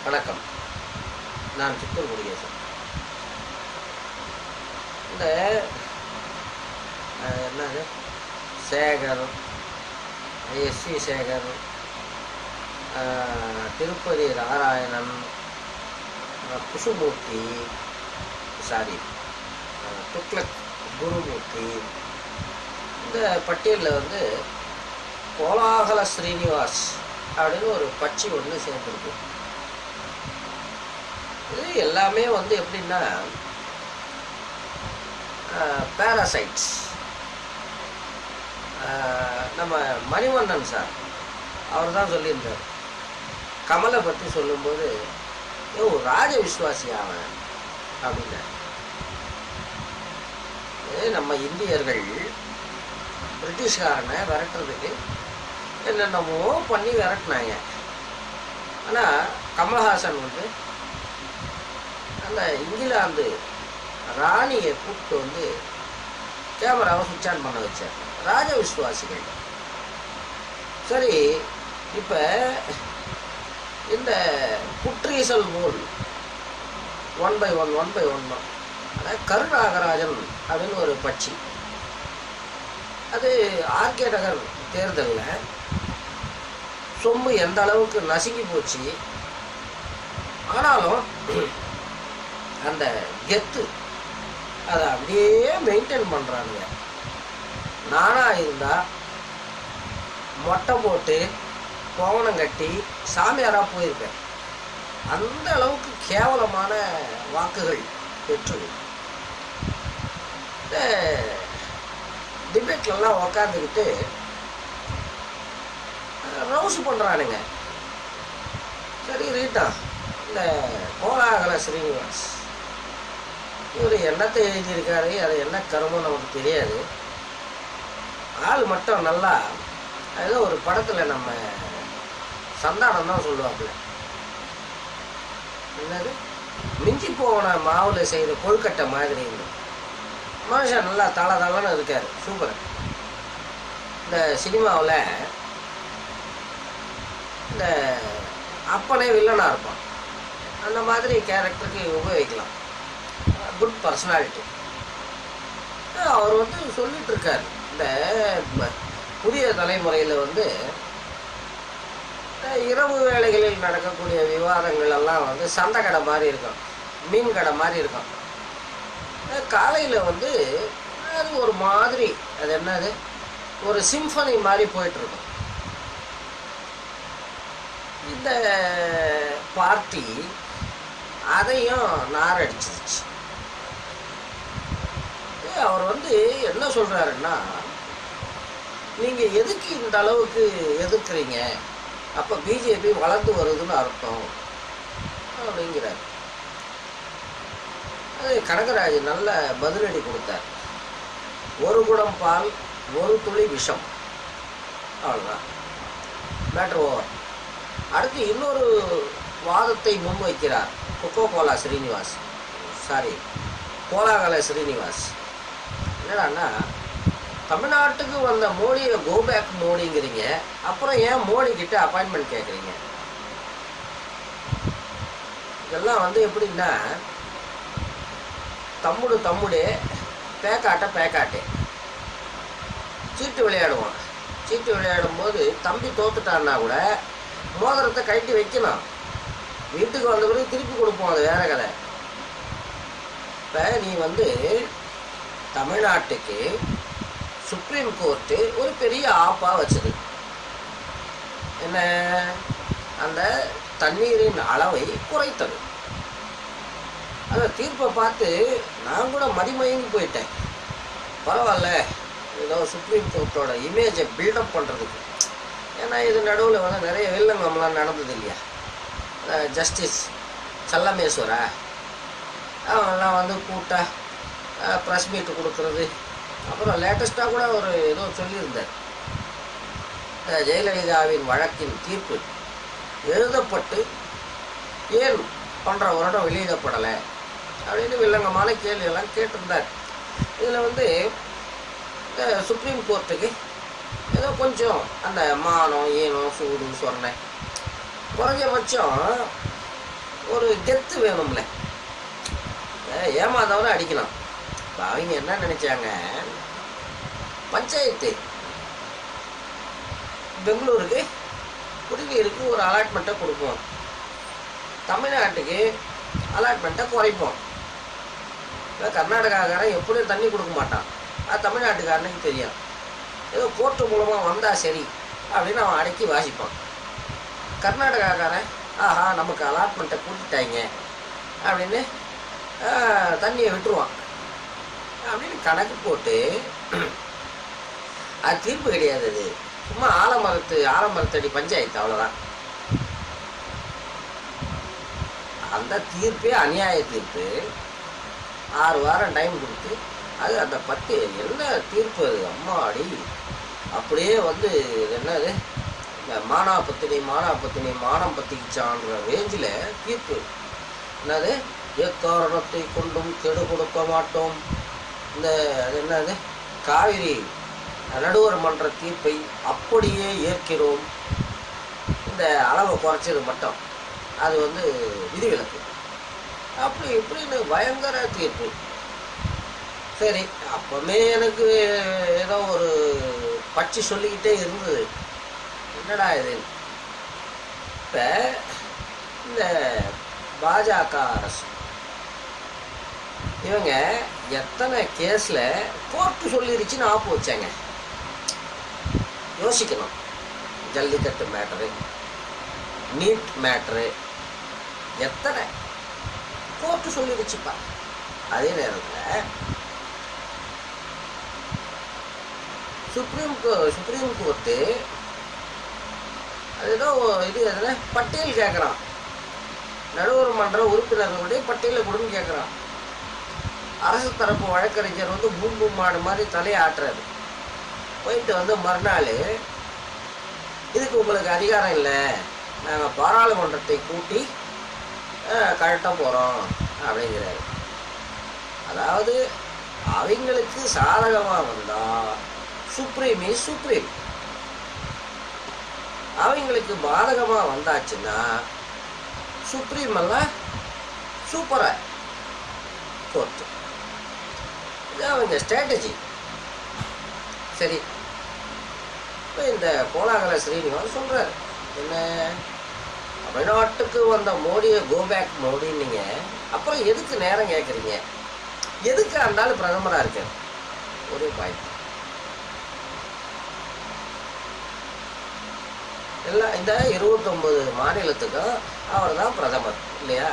வணக்கம் நான் சித்தூர் முருகேசன் இந்த அஹ், என்னது சேகர் எஸ்வி சேகர் அஹ், திருப்பதி நாராயணன் அஹ், குசுமூர்த்தி சாரி அஹ், துக்ளக் குருமூர்த்தி இந்த பட்டியலில் வந்து கோலாகல ஸ்ரீனிவாஸ் அப்படின்னு ஒரு பட்சி ஒன்று சேர்ந்துருக்கு இது எல்லாமே வந்து எப்படின்னா பேராசைட்ஸ் நம்ம மணிவண்ணன் சார் அவர் தான் சொல்லியிருந்தார் கமலை பற்றி சொல்லும்போது யோ ராஜ விஸ்வாசி அவன் அப்படின்னார் இது நம்ம இந்தியர்கள் பிரிட்டிஷ்காரனை விரட்டுறதுக்கு என்னென்னமோ பண்ணி விரட்டினாங்க ஆனால் கமல்ஹாசன் வந்து அந்த இங்கிலாந்து ராணியை கூப்பிட்டு வந்து கேமராவை சுவிட்ச் ஆன் பண்ண வச்சார் ராஜ விஸ்வாசிகள் சரி இப்போ இந்த குற்றீசல் நூல் one by one one by one அதாவது கருநாகராஜன் அப்படின்னு ஒரு பட்சி அது ஆர்கே நகர் தேர்தலில் சொம்பு எந்த அளவுக்கு நசுங்கி போச்சு ஆனாலும் அந்த கெத்து அதை அப்படியே மெயின்டைன் பண்ணுறானுங்க நானாக இருந்தால் மொட்டை போட்டு கோவணம் கட்டி சாமியாராக போயிருக்கேன் அந்த அளவுக்கு கேவலமான வாக்குகள் பெற்று இந்த டிபேட்லலாம் உக்காந்துக்கிட்டு ரவுஸ் பண்ணுறானுங்க சரி ரீட்டா இந்த கோலாகல ஸ்ரீனிவாஸ் இவர் என்னத்தை எழுதியிருக்காரு அது என்ன கருமம் நமக்கு தெரியாது ஆள் மட்டும் நல்லா ஏதோ ஒரு படத்தில் நம்ம சந்தானம் தான் சொல்லுவாப்புல என்னது மிஞ்சி போன மாவுல செய்த கொழுக்கட்டை மாதிரி மனுஷன் நல்லா தலை தலைன்னு இருக்காரு சூப்பர் இந்த சினிமாவில் இந்த அப்பனே வில்லனாக இருப்பான் அந்த மாதிரி கேரக்டருக்கு உபயோகிக்கலாம் குட் பர்சனாலிட்டி அவர் வந்து சொல்லிட்டு இருக்காரு இந்த ம- புதிய தலைமுறையில் வந்து இந்த இரவு வேளைகளில் நடக்கக்கூடிய விவாதங்கள் எல்லாம் வந்து சந்தை கடை மாதிரி இருக்கும் மீன் கடை மாதிரி இருக்கும் காலையில் வந்து அது ஒரு மாதிரி அது என்னது ஒரு சிம்பனி மாதிரி போயிட்டு இருக்கும் இந்த பார்ட்டி அதையும் நாரடிச்சிருச்சு ஏய், அவர் வந்து என்ன சொல்றாருன்னா நீங்க எதுக்கு இந்த அளவுக்கு எதிர்க்கிறீங்க அப்ப பிஜேபி வளர்ந்து வருதுன்னு அர்த்தம் அப்படிங்கிறார் அது கனகராஜ் நல்ல பதிலடி கொடுத்தார் ஒரு குடம் பால் ஒரு துளி விஷம் அவ்வளோதான் மேட்ரு ஓவர் அடுத்து இன்னொரு வாதத்தை முன்வைக்கிறார் coca cola Srinivas sorry Kolagala Srinivas என்னடான்னா தமிழ்நாட்டுக்கு வந்த மோடியை கோபேக் மோடிங்கிறீங்க அப்புறம் ஏன் மோடி கிட்ட அப்பாயின்மெண்ட் கேட்குறீங்க இதெல்லாம் வந்து எப்படின்னா தம்முடு தம்முடு பேக்காட்ட பேக்காட்டே சீட்டு விளையாடுவோம் சீட்டு விளையாடும் போது தம்பி தோத்துட்டான்னா கூட மோதிரத்தை கழட்டி வைக்கணும் வீட்டுக்கு வந்த பிறகு திருப்பி கொடுப்போம் அது வேற கதை இப்போ நீ வந்து தமிழ்நாட்டுக்கு சுப்ரீம் கோர்ட்டு ஒரு பெரிய ஆப்பா வச்சது என்ன அந்த தண்ணீரின் அளவை குறைத்தது அந்த தீர்ப்பை பார்த்து நான் கூட மதிமயங்கி போயிட்டேன் பரவாயில்ல ஏதோ சுப்ரீம் கோர்ட்டோட இமேஜை பில்டப் பண்ணுறதுக்கு ஏன்னா இது நடுவில் வந்து நிறைய வில்லங்கம்லாம் நடந்தது இல்லையா ஜஸ்டிஸ் சல்லமேஸ்வரா அவங்கெல்லாம் வந்து கூட்டா ப்ரெஸ் மீட் கொடுக்கறது அப்புறம் லேட்டஸ்ட்டாக கூட ஒரு ஏதோ சொல்லியிருந்தார் இந்த ஜெயலலிதாவின் வழக்கின் தீர்ப்பு எழுதப்பட்டு ஏன் போன்ற வருடம் வெளியிடப்படலை அப்படின்னு வில்லங்கமான கேள்வியெல்லாம் கேட்டிருந்தார் இதில் வந்து இந்த சுப்ரீம் கோர்ட்டுக்கு ஏதோ கொஞ்சம் அந்த மானம் ஈனம் சூடு சொன்ன குறைஞ்சபட்சம் ஒரு கெத்து வேணும்ல அஹ் ஏமாந்தவரை அடிக்கலாம் இப்போ அவங்க என்ன நினைச்சாங்க பஞ்சாயத்து பெங்களூருக்கு குடிநீருக்கு ஒரு அலாட்மெண்ட்டை கொடுப்போம் தமிழ்நாட்டுக்கு அலாட்மெண்ட்டை குறைப்போம் இப்போ கர்நாடகாக்காரன் எப்படியும் தண்ணி கொடுக்க மாட்டான் அது தமிழ்நாட்டுக்காரனுக்கு தெரியும் ஏதோ கோர்ட்டு மூலமாக வந்தால் சரி அப்படின்னு அவன் அடக்கி வாசிப்பான் கர்நாடகாக்காரன் ஆஹா நமக்கு அலாட்மெண்ட்டை கொடுத்துட்டாங்க அப்படின்னு ஆஹ், தண்ணியை விட்டுருவான் அப்படின்னு கணக்கு போட்டு அது தீர்ப்பு கிடையாது அது சும்மா ஆலமரத்து ஆலமரத்தடி பஞ்சாயத்து அவ்வளோதான் அந்த தீர்ப்பே அநியாய தீர்ப்பு ஆறு வாரம் டைம் கொடுத்து அது அந்த பத்து என்ன தீர்ப்பு அது அம்மாடி அப்படியே வந்து இது என்னது இந்த மானா பத்தினி மானா பத்தினி மானம் பத்திக்கிச்சான்ற ரேஞ்சில் தீர்ப்பு என்னது எக்காரணத்தை கொண்டும் கெடு கொடுக்க மாட்டோம் இந்த அது என்னது காவிரி நடுவர் மன்ற தீர்ப்பை அப்படியே ஏற்கிறோம் இந்த அளவை குறைச்சது மட்டும் அது வந்து விதிவிலக்கு அப்படி இப்படின்னு பயங்கர தீர்ப்பு சரி அப்பவுமே எனக்கு ஏதோ ஒரு பச்சி சொல்லிக்கிட்டே இருந்தது என்னடா இது இப்போ இந்த பாஜக அரசு இவங்க எத்தனை கேஸில் கோர்ட்டு சொல்லிருச்சுன்னு ஆப்பு வச்சாங்க யோசிக்கணும் ஜல்லிக்கட்டு மேட்டரு நீட் மேட்ரு எத்தனை கோர்ட்டு சொல்லிடுச்சுப்பா அதே நேரத்தில் சுப்ரீம் கோ- சுப்ரீம் கோர்ட்டு அது ஏதோ இது எதுனா பட்டியல் கேட்குறான் நடுவர் மன்ற உறுப்பினர்களுடைய பட்டியலை கொடுன்னு கேட்குறான் அரசு தரப்பு வழக்கறிஞர் வந்து பூம்பு மாடு மாதிரி தலையை ஆட்டுறாரு போயிட்டு வந்து மறுநாள் இதுக்கு உங்களுக்கு அதிகாரம் இல்லை நாங்கள் பாராளுமன்றத்தை கூட்டி அஹ், கழட்ட போகிறோம் அப்படிங்கிறாரு அதாவது அவங்களுக்கு சாதகமாக வந்தால் சுப்ரீம் இஸ் சுப்ரீம் அவங்களுக்கு பாதகமாக வந்தாச்சுன்னா சுப்ரீம் எல்லாம் சூப்பராக கோர்ட்டு இது அவங்க ஸ்ட்ராட்டஜி சரி இப்போ இந்த கோலாகல ஸ்ரீனிவாஸ் சொல்கிறார் என்ன தமிழ்நாட்டுக்கு வந்த மோடியை கோ பேக் மோடின்னீங்க அப்புறம் எதுக்கு நேரம் கேட்குறீங்க எதுக்கு அந்த ஆள் பிரதமராக இருக்கார் ஒரே பாயிண்ட் எல்லாம் இந்த இருபத்தொம்பது மாநிலத்துக்கும் அவர் தான் பிரதமர் இல்லையா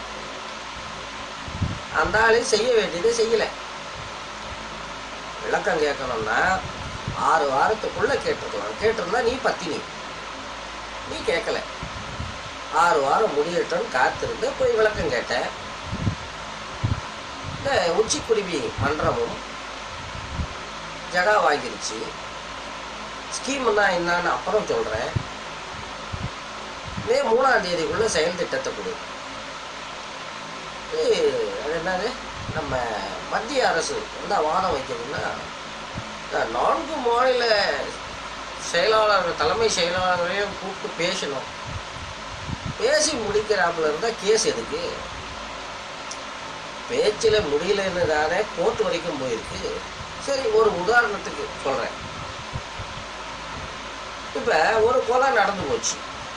அந்த ஆளு செய்ய வேண்டியது செய்யலை விளக்கம் கேட்கணும்னா ஆறு வாரத்துக்குள்ள கேட்டிருக்கலாம் கேட்டிருந்தா நீ பத்தினி நீ கேட்கல ஆறு வாரம் முடியட்டும் காத்திருந்து போய் விளக்கம் கேட்ட இந்த உச்சிக்குருவி மன்றமும் ஜகா வாங்கிருச்சு ஸ்கீம்னா என்னன்னு அப்புறம் சொல்கிறேன் மே மூணாம் தேதிக்குள்ள செயல் திட்டத்தை கொடு இது அது என்னது நம்ம மத்திய அரசு என்ன வாதம் வைக்கிறதுன்னா இந்த நான்கு மாநில செயலாளர் தலைமை செயலாளரையும் கூப்பிட்டு பேசணும் பேசி முடிக்கிறாப்புல இருந்தால் கேஸ் எதுக்கு பேச்சில் முடியலன்னு தானே கோர்ட் வரைக்கும் போயிருக்கு சரி ஒரு உதாரணத்துக்கு சொல்கிறேன் இப்போ ஒரு கொலை நடந்து போச்சு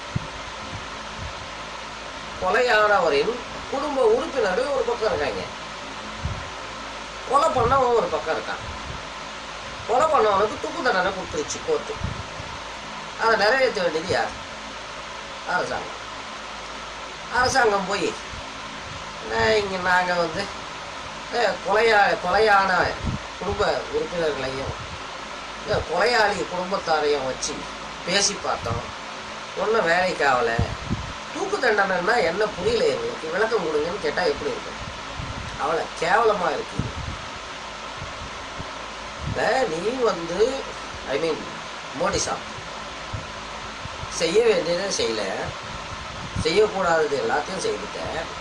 கொலையானவரின் குடும்ப உறுப்பினர் ஒரு பக்கம் இருக்காங்க கொலை பண்ணவன் ஒரு பக்கம் இருக்கான் கொலை பண்ணவனுக்கு தூக்கு தண்டனை கொடுத்துருச்சு கோர்ட்டு அதை நிறைவேற்ற வேண்டியது யார் அரசாங்கம் அரசாங்கம் போய் இங்கே நாங்கள் வந்து அஹ், கொலையா கொலையான குடும்ப உறுப்பினர்களையும் இந்த கொலையாளி குடும்பத்தாரையும் வச்சு பேசி பார்த்தோம் ஒன்றும் வேலைக்கு ஆகலை தூக்கு தண்டனைன்னா என்ன புரியல எங்களுக்கு விளக்கம் கொடுங்கன்னு கேட்டால் எப்படி இருக்கும் அவளை கேவலமாக இருக்கு இல்லை நீ வந்து ஐ மீன் மோடி சாப் செய்ய வேண்டியதை செய்யலை செய்யக்கூடாதது எல்லாத்தையும் செய்துட்ட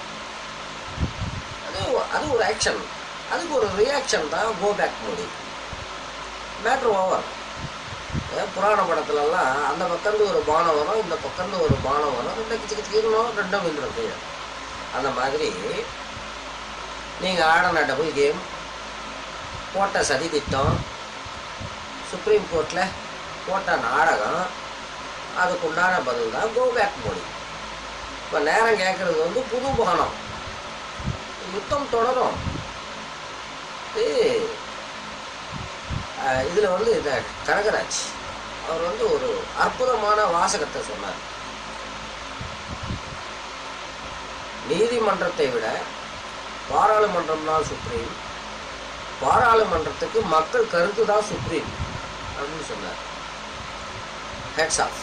அது ஒ- அது ஒரு ஆக்ஷன் அதுக்கு ஒரு ரியாக்ஷன் தான் go back Modi matter over புராண படத்துலலாம் அந்த பக்கந்து ஒரு பானம் வரும் இந்த பக்கந்து ஒரு பானம் வரும் ரெண்டு கிச்சு கிச்சு கீழணும் ரெண்டும் விழுந்துரும் கீழே அந்த மாதிரி நீங்கள் ஆடின டபுள் கேம் போட்ட சதி திட்டம் சுப்ரீம் கோர்ட்டில் போட்ட நாடகம் அதுக்குண்டான பதில் தான் கோ பேக் மோடி இப்போ நேரம் கேட்குறது வந்து புது புகனம் யுத்தம் தொடரும் இதில் வந்து இந்த கனகராஜ் அவர் வந்து ஒரு அற்புதமான வாசகத்தை சொன்னார் நீதிமன்றத்தை விட பாராளுமன்றம் தான் சுப்ரீம் பாராளுமன்றத்துக்கு மக்கள் கருத்து தான் சுப்ரீம் அப்படின்னு சொன்னார் ஹெட்ஸ் ஆஃப்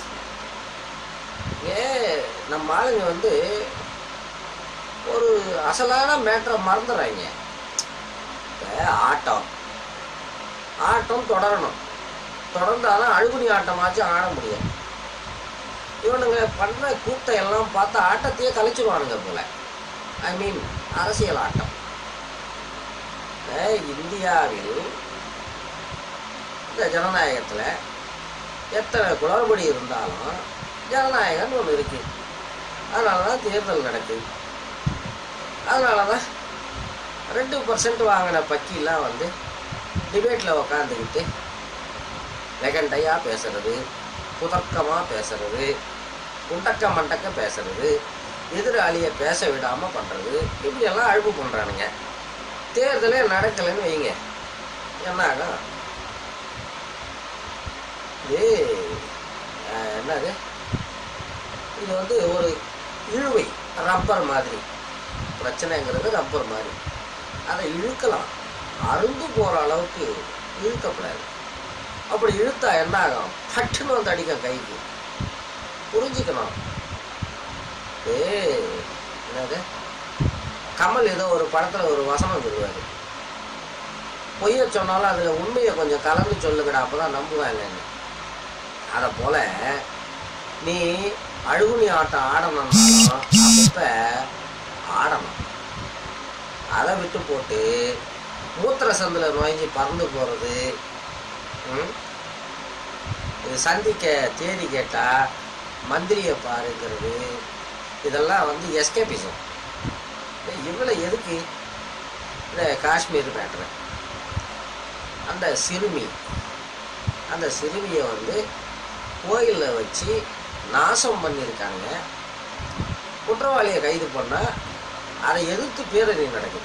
ஏ நம்ம ஆளுங்க வந்து ஒரு அசலான மேட்டரை மறந்துடுறாங்க இப்போ ஆட்டம் ஆட்டம் தொடரணும் தொடர்ந்தாதான் அழுகுனி ஆட்டமாச்சும் ஆட முடியும் இவனுங்க பண்ணுற கூத்தை எல்லாம் பார்த்து ஆட்டத்தையே கலைச்சிருவானுங்க போல ஐ மீன் அரசியல் ஆட்டம் இந்தியாவில் இந்த ஜனநாயகத்தில் எத்தனை குளறுபடி இருந்தாலும் ஜனநாயகம்னு ஒன்று இருக்குது அதனால தான் தேர்தல் நடக்குது அதனால தான் ரெண்டு பர்சன்ட் வாங்கின பக்கிலாம் வந்து டிபேட்டில் உக்காந்துக்கிட்டு வெகண்டையாக பேசுறது புதக்கமாக பேசுறது குண்டக்க மண்டக்க பேசுறது எதிராளியை பேச விடாமல் பண்ணுறது இப்படியெல்லாம் அழுப்பு பண்ணுறானுங்க தேர்தலே நடக்கலைன்னு வைங்க என்ன ஆகும் இது என்னது இது வந்து ஒரு இழுவை ரப்பர் மாதிரி பிரச்சனைங்கிறது ரப்பர் மாதிரி அதை இழுக்கலாம் அருந்து போகிற அளவுக்கு இழுக்கக்கூடாது அப்படி இழுத்தா என்ன ஆகும் பட்டுன்னு வந்து அடிக்கும் கைக்கு புரிஞ்சுக்கணும் ஏ என்னது கமல் ஏதோ ஒரு படத்தில் ஒரு வசனம் சொல்லுவார் பொய்ய சொன்னாலும் அதில் உண்மையை கொஞ்சம் கலந்து சொல்லுங்கடா அப்போ தான் நம்புவாங்கன்னு அதை போல் நீ அழுகுனி ஆட்டம் ஆடணும்னாலும் அப்பப்ப ஆடணும் அதை விட்டு போட்டு மூத்திர சந்தில் நுழைஞ்சி பறந்து போகிறது இது சந்திக்க தேதி கேட்டால் மந்திரியை பாருங்கிறது இதெல்லாம் வந்து எஸ்கேபிசம் இவ்வளோ எதுக்கு இந்த காஷ்மீர் மேட்ரு அந்த சிறுமி அந்த சிறுமியை வந்து கோயிலில் வச்சு நாசம் பண்ணியிருக்காங்க குற்றவாளியை கைது பண்ணால் அதை எதிர்த்து பேரணி நடக்குது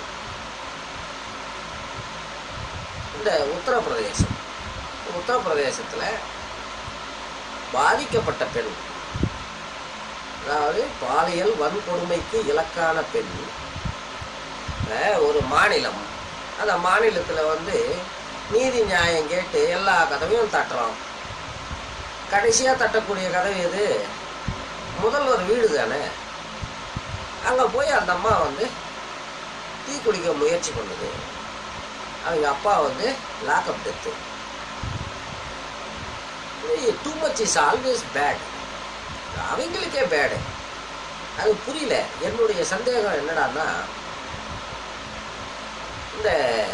இந்த உத்தரப்பிரதேசம் உத்தரப்பிரதேசத்தில் பாதிக்கப்பட்ட பெண் அதாவது பாலியல் வன்கொடுமைக்கு இலக்கான பெண் ஒரு மாநிலம் அந்த மாநிலத்தில் வந்து நீதி நியாயம் கேட்டு எல்லா கதவையும் தட்டுறோம் கடைசியாக தட்டக்கூடிய கதவு எது முதல்வர் வீடு தானே அங்கே போய் அந்த அம்மா வந்து டீ குடிக்க முயற்சி பண்ணுது அவங்க அப்பா வந்து lockup death too much is always bad அவங்களுக்கே பேடு அது புரியல என்னுடைய சந்தேகம் என்னடான்னா இந்த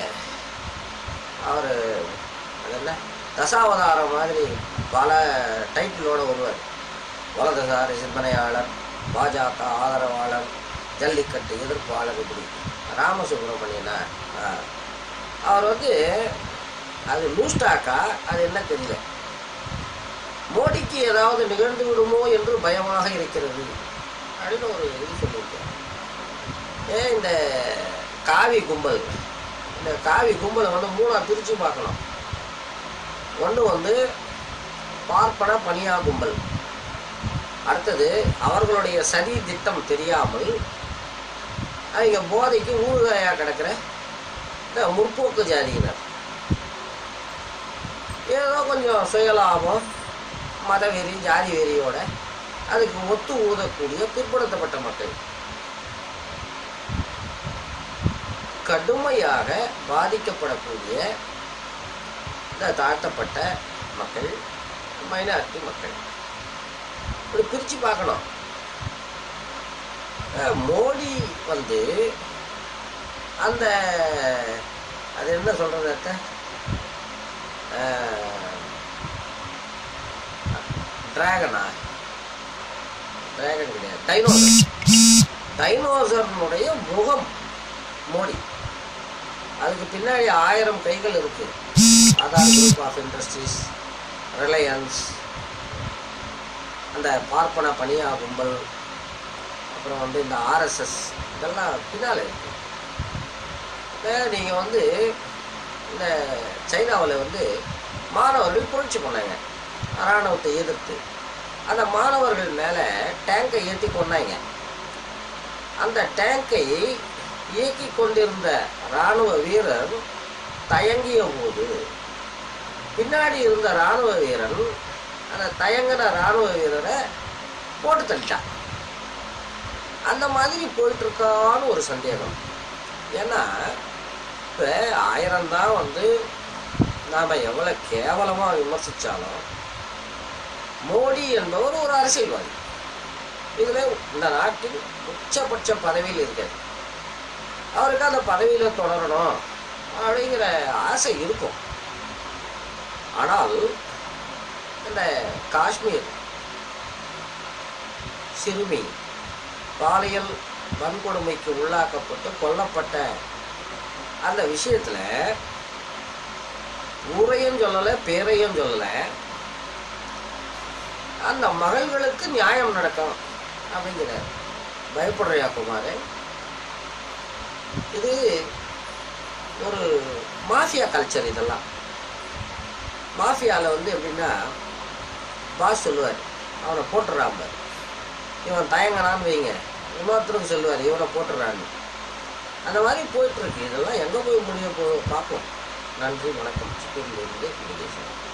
அவர் அது என்ன தசாவதாரம் மாதிரி பல டைட்டிலோட வருவார் வலதுசாரி சிந்தனையாளர் பாஜக ஆதரவாளர் ஜல்லிக்கட்டு எதிர்ப்பாளர் இப்படி ராமசுப்ரமணியனா அவர் வந்து அது லூஸ்டாக்கா அது என்ன தெரியல மோடிக்கு ஏதாவது நிகழ்ந்து விடுமோ என்று பயமாக இருக்கிறது அப்படின்னு ஒரு இது சொல்லியிருக்கேன் ஏ இந்த காவி கும்பல் இந்த காவி கும்பலை வந்து மூணாக பிரித்து பார்க்கணும் ஒன்று வந்து பார்ப்பன பனியா கும்பல் அடுத்தது அவர்களுடைய சதி திட்டம் தெரியாமல் அவங்க போதைக்கு ஊறுகாயாக கிடக்கிற இந்த முற்போக்கு ஜாதியினர் ஏதோ கொஞ்சம் சுயலாபம் மதவெறி ஜாதி வெறியோட அதுக்கு ஒத்து ஊதக்கூடிய பிற்படுத்தப்பட்ட மக்கள் கடுமையாக பாதிக்கப்படக்கூடிய இந்த தாழ்த்தப்பட்ட மக்கள் மைனாரிட்டி மக்கள் இப்படி பிரித்து பார்க்கணும் அஹ் மோடி வந்து அந்த அது என்ன சொல்றது அத்தை டிராகனா டிராகன் கிடையாது டைனோசர் டைனோசரனுடைய முகம் மோடி அதுக்கு பின்னாடி ஆயிரம் கைகள் இருக்கு அதான் குரூப் ஆஃப் இண்டஸ்ட்ரீஸ் ரிலையன்ஸ் அந்த பார்ப்பன பனியா கும்பல் அப்புறம் வந்து இந்த ஆர்எஸ்எஸ் இதெல்லாம் பின்னால் இருக்கு நீங்கள் வந்து இந்த சைனாவில் வந்து மாணவர்கள் புரட்சி பண்ணாங்க இராணுவத்தை எதிர்த்து அந்த மாணவர்கள் மேலே டேங்கை ஏற்றி கொண்டாங்க அந்த டேங்கை இயக்கி கொண்டிருந்த இராணுவ வீரர் தயங்கிய போது பின்னாடி இருந்த இராணுவ வீரன் அந்த தயங்கின இராணுவ வீரரை போட்டு தள்ளிட்டான் அந்த மாதிரி போயிட்டு இருக்கான்னு ஒரு சந்தேகம் ஏன்னா இப்போ ஆயிரம் தான் வந்து நாம் எவ்வளோ கேவலமாக விமர்சித்தாலும் மோடி என்பவர் ஒரு அரசியல்வாதி இதில் இந்த நாட்டில் உச்சபட்ச பதவியில் இருக்காரு அவருக்கு அந்த பதவியில் தொடரணும் அப்படிங்கிற ஆசை இருக்கும் ஆனால் இந்த காஷ்மீர் சிறுமி பாலியல் வன்கொடுமைக்கு உள்ளாக்கப்பட்டு கொல்லப்பட்ட அந்த விஷயத்தில் ஊரையும் சொல்லலை பேரையும் சொல்லலை அந்த மகள்களுக்கு நியாயம் நடக்கும் அப்படிங்கிறார் பயப்படுறியா குமார் இது ஒரு மாஃபியா கல்ச்சர் இதெல்லாம் மாஃபியாவில் வந்து எப்படின்னா பாஸ் சொல்லுவார் அவனை போட்டுறான் பாரு இவன் தயங்கனான்னு வைங்க இன்னொருத்தருக்கு சொல்லுவார் இவனை போட்டுறான்னு அந்த மாதிரி போயிட்டுருக்கு இதெல்லாம் எங்கே போய் முடிய போ பார்ப்போம் நன்றி வணக்கம் சித்தூரிலிருந்து விஜயேஸ்வரன்